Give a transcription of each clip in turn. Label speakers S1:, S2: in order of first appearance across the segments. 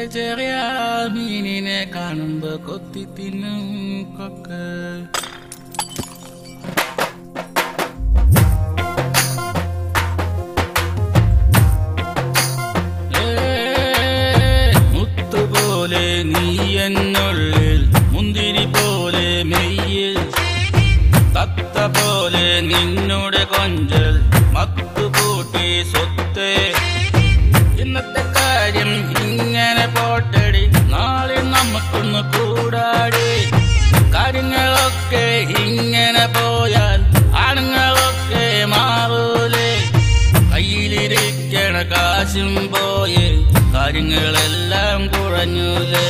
S1: ചെറിയ മീനിനെ കാണുമ്പോ കൊത്തി തിന്നും കൊക്ക് മുത്തുപോലെ നീ എന്നുള്ളിൽ മുന്തിരി പോലെ മെയ്യിൽ തത്ത പോലെ നിന്നോട് കൊഞ്ചൽ മത്തുകൂട്ടി സ്വത്ത് ഇന്നത്തെ കാര്യം ഇങ്ങനെ പോട്ടടി നാളെ നമുക്കൊന്ന് കൂടാടി കാര്യങ്ങളൊക്കെ ഇങ്ങനെ പോയാൽ ആണുങ്ങളൊക്കെ മാറൂലേ കയ്യിലിരിക്കണ കാശും പോയേ കാര്യങ്ങളെല്ലാം കുറഞ്ഞൂലേ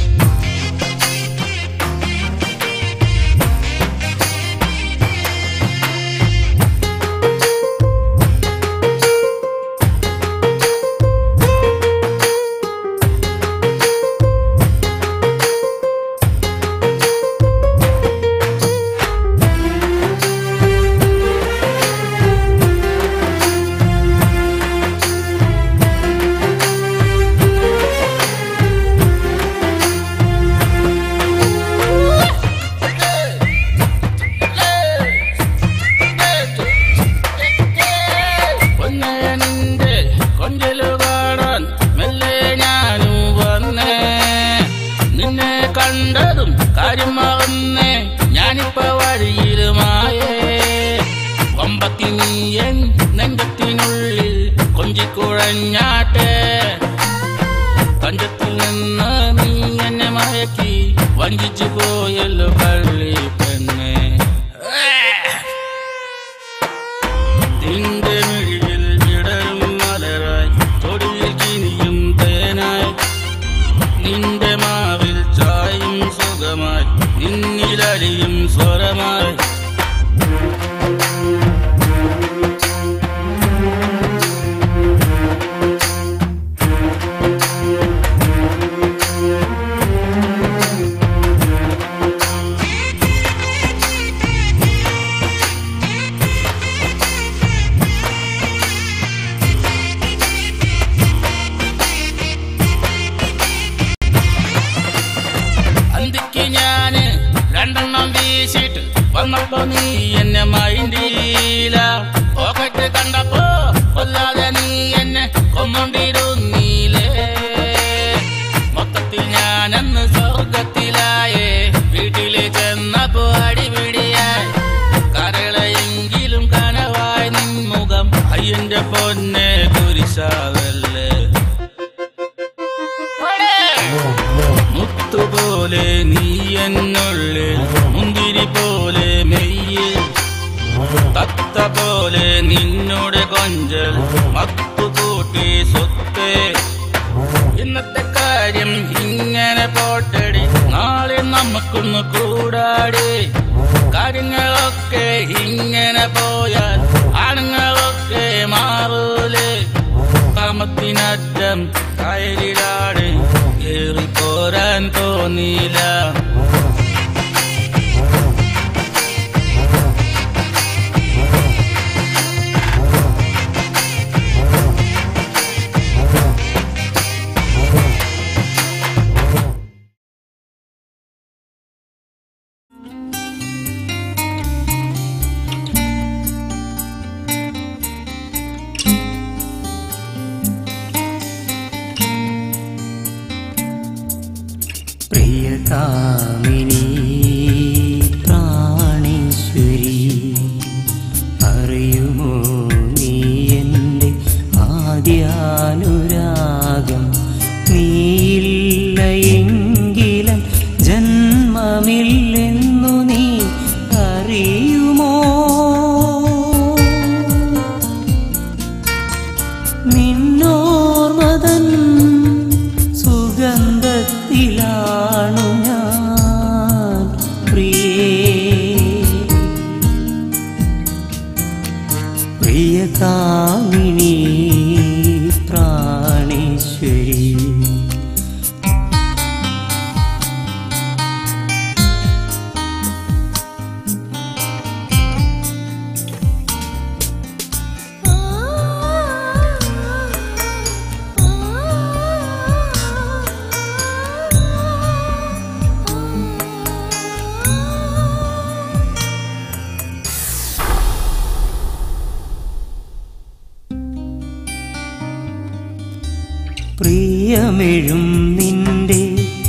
S1: പൊന്നയനിന്റെ കൊഞ്ചലു കാണാൻ മെല്ലെ ഞാനും വന്നേ നിന്നെ കണ്ടതും കാര്യം മറന്നേ ഞാനിപ്പോ വഴിയിലുമായേ കൊമ്പത്തി നീയൻ നെഞ്ചത്തിനുള്ളിൽ കൊഞ്ചിക്കുഴഞ്ഞാട്ടെ തഞ്ചത്തിൽ നിന്ന് നീ എന്നെ മയക്കി വഞ്ചിച്ചു പോയല്ലോ പള്ളി പെണ്ണേ നിന്റെ മിഴിയിൽ വിടരും മലരായി തൊടിയിൽ കിനിയും തേനായി നിന്റെ മാവിൽ ചായും സുഖമായി നിന്നിലലിയും സ്വരമായി അന്തിക്ക് ഞാന് രണ്ടെണ്ണം വീശിട്ട് വന്നപ്പോ നീ എന്നെ മൈൻഡില പോക്കറ്റ് കണ്ടപ്പോ കൊല്ലാതെ നീ എന്നെ കൊന്നോണ്ടിരുന്നീലേ മൊത്തത്തിൽ ഞാനന്ന് സ്വർഗത്തിലായേ വീട്ടില് ചെന്നപ്പോ അടിപിടിയായി കരളെങ്കിലും കനവായി നിൻമുഖം അയ്യന്റെ പൊന്നെ കുരിശാവല്ലേ മുത്തുപോലെ നീ എന്നുള്ളിൽ മുന്തിരി പോലെ മെയ്യിൽ തത്ത പോലെ നിന്നോട് കൊഞ്ചൽ മത്തുകൂട്ടി സ്വത്ത് ഇന്നത്തെ കാര്യം ഇങ്ങനെ പോട്ടടി നാളെ നമുക്കൊന്ന് കൂടാടി കാര്യങ്ങളൊക്കെ ഇങ്ങനെ പോയാൽ ആണുങ്ങളൊക്കെ മാറൂലേ കാമത്തിനറ്റം കയലിലാണ് ഏറി പോരാൻ തോന്നിയില്ല
S2: പ്രിയകാമിനി പ്രാണേശ്വരി അറിയുമോ നീ എൻ്റെ ആദ്യാനുരാഗം നീയില്ല എങ്കിലും ജന്മമില്ലെന്നു നീ അറിയുമോ നിന്നോർമതൻ സുഗന്ധത്തിലാണു ഞാൻ പ്രിയേ പ്രിയകാമിനി പ്രാണേശ്വരി
S3: ആ
S2: പ്രിയമെഴും നിന്റെ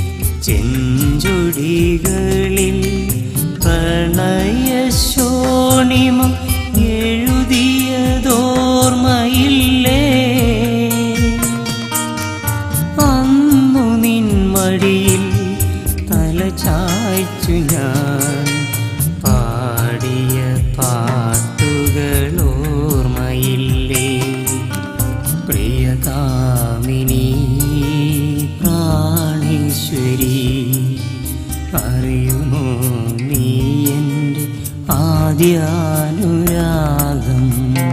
S2: ചെഞ്ചൊടികളിൽ പ്രണയശോണിമ എഴുതിയതോർമ്മയില്ലേ അന്നു നിൻ മടിയിൽ തല ചായ്ച്ചു ഞാൻ പാടിയ പാട്ടുകൾ ഓർമ്മയില്ലേ പ്രിയകാമിനി പ്രാണേശ്വരി അറിയുമോ നീ എൻ്റെ ആദ്യാനുരാഗം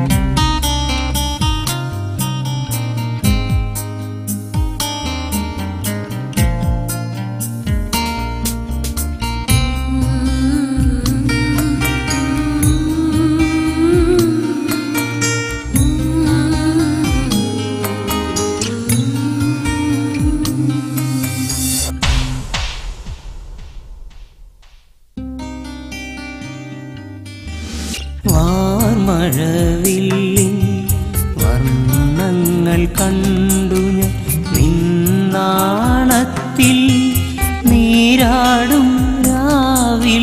S2: വാർമഴവില്ലിൻ വർണ്ണങ്ങൾ കണ്ടു ഞാൻ നിന്നാണത്തിൽ നീരാടും രാവിൽ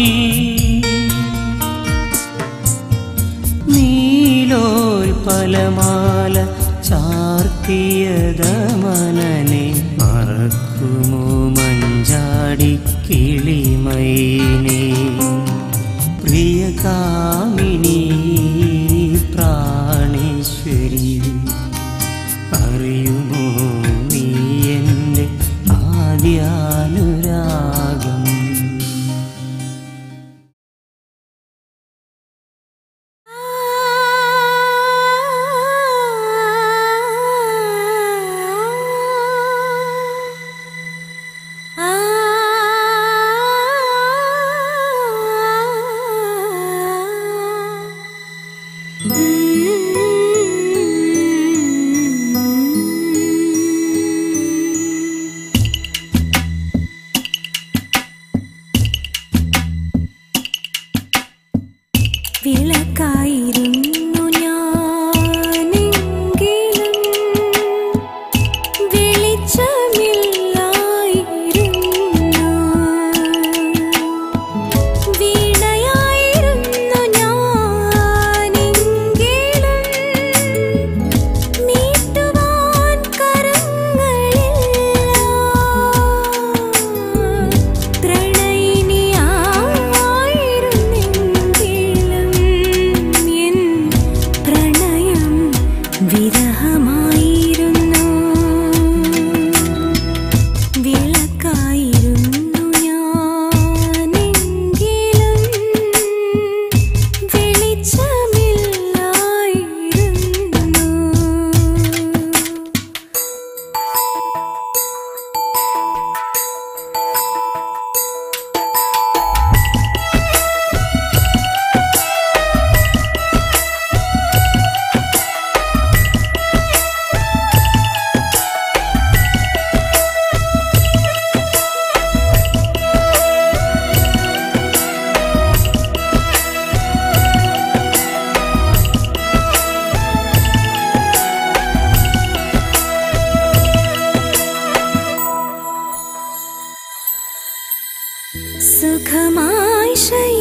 S2: നീലോൽപലമാല ചാർത്തിയതമനനെ മറക്കുമോ മഞ്ചാടി കിളിമൈനേ പ്രിയകാമിനി പ്രാണേശ്വരി അറിയുമോ നീ എൻ്റെ ആദ്യാനുരാഗം
S3: വിളക്കായിരുന്നു ഞാനെങ്കിലും വെളിച്ചമില്ലായിരുന്നു വീണയായിരുന്നു ഞാനെങ്കിലും നീട്ടുവാൻ കരങ്ങളില്ല പ്രണയിനിയായിരുന്നെങ്കിലും എൻ പ്രണയം വിരഹമായിരുന്നു വിളക്കായിരുന്നു ഞാനെങ്കിലും വെളിച്ചമില്ലായിരുന്നു സുഖമായി ശയ